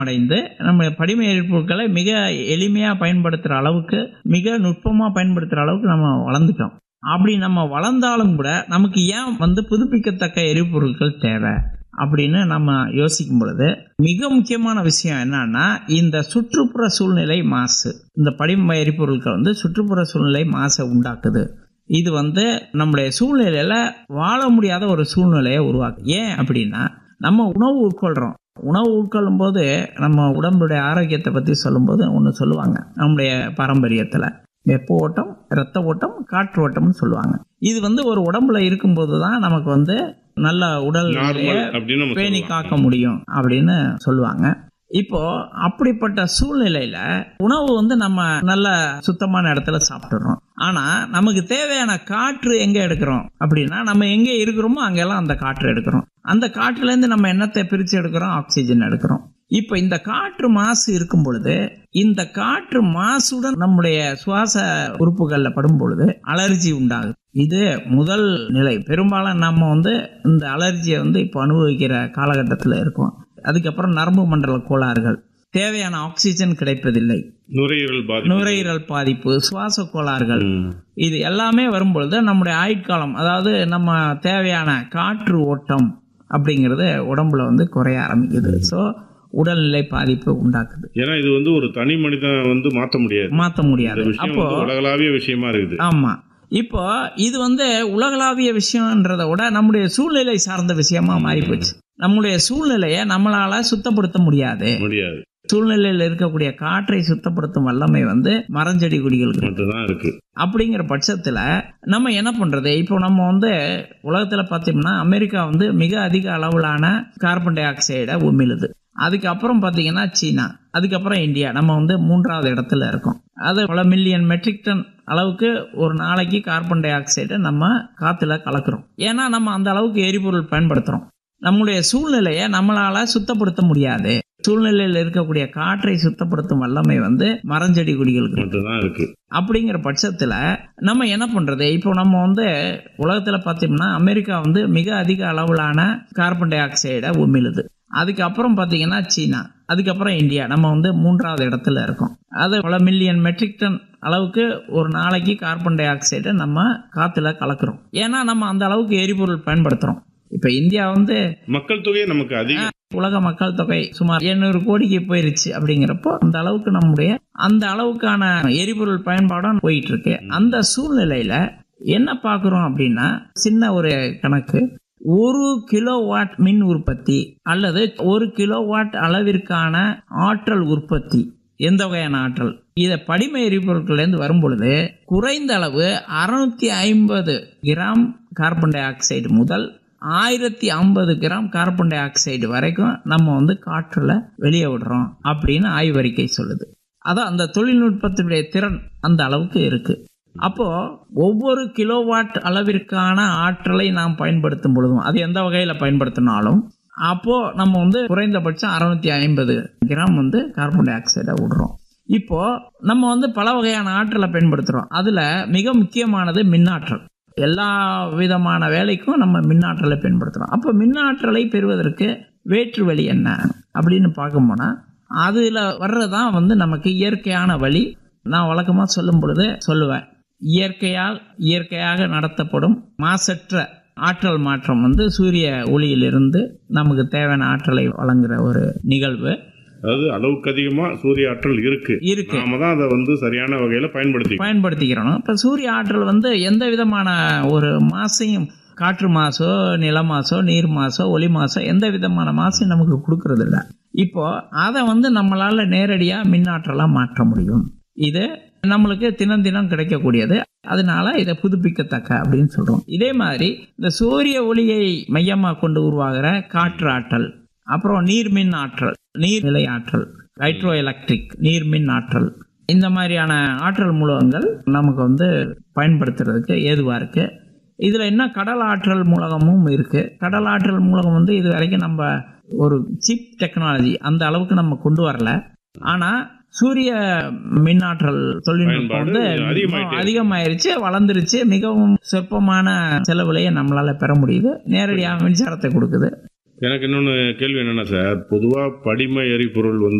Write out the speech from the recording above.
அடைந்து நம்ம படிம எரிபொருட்களை மிக எளிமையாக பயன்படுத்துகிற அளவுக்கு மிக நுட்பமாக பயன்படுத்துகிற அளவுக்கு நம்ம வளர்ந்துட்டோம் அப்படி நம்ம வளர்ந்தாலும் கூட நமக்கு ஏன் வந்து புதுப்பிக்கத்தக்க எரிபொருட்கள் தேவை அப்படின்னு நம்ம யோசிக்கும் பொழுது மிக முக்கியமான விஷயம் என்னன்னா இந்த சுற்றுப்புற சூழ்நிலை மாசு இந்த படிம எரிபொருட்கள் வந்து சுற்றுப்புற சூழ்நிலை மாசை உண்டாக்குது இது வந்து நம்முடைய சூழ்நிலையில வாழ முடியாத ஒரு சூழ்நிலையை உருவாக்கு ஏன் அப்படின்னா நம்ம உணவு உட்கொள்றோம் உணவு உட்கொள்ளும் போது நம்ம உடம்புடைய ஆரோக்கியத்தை பற்றி சொல்லும்போது ஒன்று சொல்லுவாங்க நம்முடைய பாரம்பரியத்தில் வெப்ப ஓட்டம் இரத்த ஓட்டம் காற்று ஓட்டம்னு சொல்லுவாங்க இது வந்து ஒரு உடம்புல இருக்கும்போது தான் நமக்கு வந்து நல்ல உடல் நிலையை நார்மல் அப்படின்னு நம்ம பேணி சொல்லலாம். காக்க முடியும் அப்படின்னு சொல்லுவாங்க இப்போ அப்படிப்பட்ட சூழ்நிலையில உணவு வந்து நம்ம நல்ல சுத்தமான இடத்துல சாப்பிட்டுறோம் ஆனா நமக்கு தேவையான காற்று எங்க எடுக்கிறோம் அப்படின்னா நம்ம எங்க இருக்கிறோமோ அங்கெல்லாம் அந்த காற்று எடுக்கிறோம் அந்த காற்றுல இருந்து நம்ம என்னத்தை பிரிச்சு எடுக்கிறோம் ஆக்சிஜன் எடுக்கிறோம் இப்போ இந்த காற்று மாசு இருக்கும் பொழுது இந்த காற்று மாசுடன் நம்முடைய சுவாச உறுப்புகள்ல படும் பொழுது அலர்ஜி உண்டாகுது இது முதல் நிலை பெரும்பாலும் நம்ம வந்து இந்த அலர்ஜியை வந்து இப்போ அனுபவிக்கிற காலகட்டத்தில் இருக்கோம் அதுக்கப்புறம் நரம்பு மண்டல கோளாறுகள் தேவையான ஆக்சிஜன் கிடைப்பதில்லை நுரையீரல் பாதிப்பு நுரையீரல் பாதிப்பு சுவாச கோளாறுகள் ம். இது எல்லாமே வரும்பொழுது நம்முடைய ஆயுட்காலம் அதாவது நம்ம தேவையான காற்று ஓட்டம் அப்படிங்கிறது உடம்புல வந்து குறைய ஆரம்பிக்குது ஸோ உடல்நிலை பாதிப்பு உண்டாக்குது ஏன்னா இது வந்து ஒரு தனி மனிதன் வந்து மாத்த முடியாது மாற்ற இந்த முடியாது விஷயம் அப்போ வந்து உலகளாவிய விஷயமா இருக்குது ஆமா இப்போ இது வந்து உலகளாவிய விஷயம்ன்றதை விட நம்முடைய சூழ்நிலை சார்ந்த விஷயமா மாறி போச்சு நம்முடைய சூழ்நிலையை நம்மளால சுத்தப்படுத்த முடியாது முடியாது சூழ்நிலையில் இருக்கக்கூடிய காற்றை சுத்தப்படுத்தும் வல்லமை வந்து மரஞ்செடி கொடிகளுக்கு இருக்கு. மட்டும்தான் இருக்கு அப்படிங்கிற பட்சத்தில் நம்ம என்ன பண்ணுறது இப்போ நம்ம வந்து உலகத்தில் பார்த்தோம்னா அமெரிக்கா வந்து மிக அதிக அளவிலான கார்பன் டை ஆக்சைடை உமிழுது அதுக்கப்புறம் பார்த்தீங்கன்னா சீனா அதுக்கப்புறம் இந்தியா நம்ம வந்து மூன்றாவது இடத்துல இருக்கோம் அது பல மில்லியன் மெட்ரிக் டன் அளவுக்கு ஒரு நாளைக்கு கார்பன் டை ஆக்சைடை நம்ம காற்றுல கலக்கிறோம் ஏன்னா நம்ம அந்த அளவுக்கு எரிபொருள் பயன்படுத்துகிறோம் நம்முடைய சூழ்நிலையை நம்மளால சுத்தப்படுத்த முடியாது சூழ்நிலையில் இருக்கக்கூடிய காற்றை சுத்தப்படுத்தும் வல்லமை வந்து மரஞ்செடி கொடிகளுக்கு இருக்கு. மட்டும்தான் இருக்கு அப்படிங்கிற பட்சத்தில் நம்ம என்ன பண்ணுறது இப்போ நம்ம வந்து உலகத்தில் பார்த்தோம்னா அமெரிக்கா வந்து மிக அதிக அளவிலான கார்பன் டை ஆக்சைடை உமிழுது அதுக்கப்புறம் பார்த்தீங்கன்னா சீனா அதுக்கப்புறம் இந்தியா நம்ம வந்து மூன்றாவது இடத்துல இருக்கோம் அது பல மில்லியன் மெட்ரிக் டன் அளவுக்கு ஒரு நாளைக்கு கார்பன் டை ஆக்சைடை நம்ம காற்றுல கலக்கிறோம் ஏன்னா நம்ம அந்த அளவுக்கு எரிபொருள் பயன்படுத்துகிறோம் இப்போ இந்தியா வந்து மக்கள் தொகை நமக்கு அதிகம் உலக மக்கள் தொகை சுமார் 800 கோடிக்கு போயிருச்சு அப்படிங்கிறப்போ அந்த அளவுக்கு நம்முடைய அந்த அளவுக்கான எரிபொருள் பயன்பாடும் போயிட்டு இருக்கு அந்த சூழ்நிலையில என்ன பார்க்குறோம் அப்படின்னா சின்ன ஒரு கணக்கு ஒரு கிலோ வாட் மின் உற்பத்தி அல்லது ஒரு கிலோ வாட் அளவிற்கான ஆற்றல் உற்பத்தி எந்த வகையான ஆற்றல் இதை படிம எரிபொருட்கள்லேருந்து வரும் பொழுது குறைந்த அளவு அறுநூத்தி ஐம்பது கிராம் கார்பன் டை ஆக்சைடு முதல் ஆயிரத்தி ஐம்பது கிராம் கார்பன் டை ஆக்சைடு வரைக்கும் நம்ம வந்து காற்றுல வெளியே விடுறோம் அப்படின்னு ஆய்வறிக்கை சொல்லுது அதான் அந்த தொழில்நுட்பத்தினுடைய திறன் அந்த அளவுக்கு இருக்கு அப்போ ஒவ்வொரு கிலோவாட் அளவிற்கான ஆற்றலை நாம் பயன்படுத்தும் பொழுதும் அது எந்த வகையில் பயன்படுத்தினாலும் அப்போ நம்ம வந்து குறைந்தபட்சம் அறுநூத்தி ஐம்பது கிராம் வந்து கார்பன் டை ஆக்சைடை விடுறோம் இப்போ நம்ம வந்து பல வகையான ஆற்றலை பயன்படுத்துறோம் அதுல மிக முக்கியமானது மின்னாற்றல் எல்லா விதமான வேலைக்கும் நம்ம மின்னாற்றலை பயன்படுத்துகிறோம் அப்போ மின்னாற்றலை பெறுவதற்கு வேற்று வழி என்ன அப்படின்னு பார்க்க போனால் அதில் வர்றதான் வந்து நமக்கு இயற்கையான வழி நான் வழக்கமாக சொல்லும் பொழுது சொல்லுவேன் இயற்கையால் இயற்கையாக நடத்தப்படும் மாசற்ற ஆற்றல் மாற்றம் வந்து சூரிய ஒளியிலிருந்து நமக்கு தேவையான ஆற்றலை வழங்குற ஒரு நிகழ்வு அதாவது அளவுக்கு அதிகமா சூரிய ஆற்றல் இருக்கு இருக்கு நாம தான் அதை வந்து சரியான வகையில பயன்படுத்தி பயன்படுத்திக்கிறோம் இப்போ சூரிய ஆற்றல் வந்து எந்த விதமான ஒரு மாசையும் காற்று மாசோ நில மாசோ நீர் மாசோ ஒளி மாசோ எந்த விதமான மாசையும் நமக்கு கொடுக்கறது இல்ல இப்போ அதை வந்து நம்மளால நேரடியாக மின்னாற்றலாக மாற்ற முடியும் இது நம்மளுக்கு தினம் தினம் கிடைக்கக்கூடியது அதனால இதை புதுப்பிக்கத்தக்க அப்படின்னு சொல்றோம் இதே மாதிரி இந்த சூரிய ஒளியை மையமாக கொண்டு உருவாகிற காற்று ஆற்றல் அப்புறம் நீர்மின் ஆற்றல் நீர்நிலை ஆற்றல் ஹைட்ரோ எலக்ட்ரிக் நீர்மின் ஆற்றல் இந்த மாதிரியான ஆற்றல் மூலகங்கள் நமக்கு வந்து பயன்படுத்துறதுக்கு ஏதுவாக இருக்கு இதில் என்ன கடல் ஆற்றல் மூலகமும் இருக்கு கடல் ஆற்றல் மூலகம் வந்து இது வரைக்கும் நம்ம ஒரு சிப் டெக்னாலஜி அந்த அளவுக்கு நம்ம கொண்டு வரல ஆனால் சூரிய மின்னாற்றல் தொழில்நுட்பம் வந்து பயன்பாடு அதிகமாயிட்டே இருக்கு. அதிகமாயிருச்சு வளர்ந்துருச்சு மிகவும் சொற்பமான செலவுலையே நம்மளால பெற முடியுது நேரடியாக மின்சாரத்தை கொடுக்குது எனக்கு இன்னொன்னு கேள்வி என்னன்னா சார் பொதுவா படிம எரிபொருள் வந்து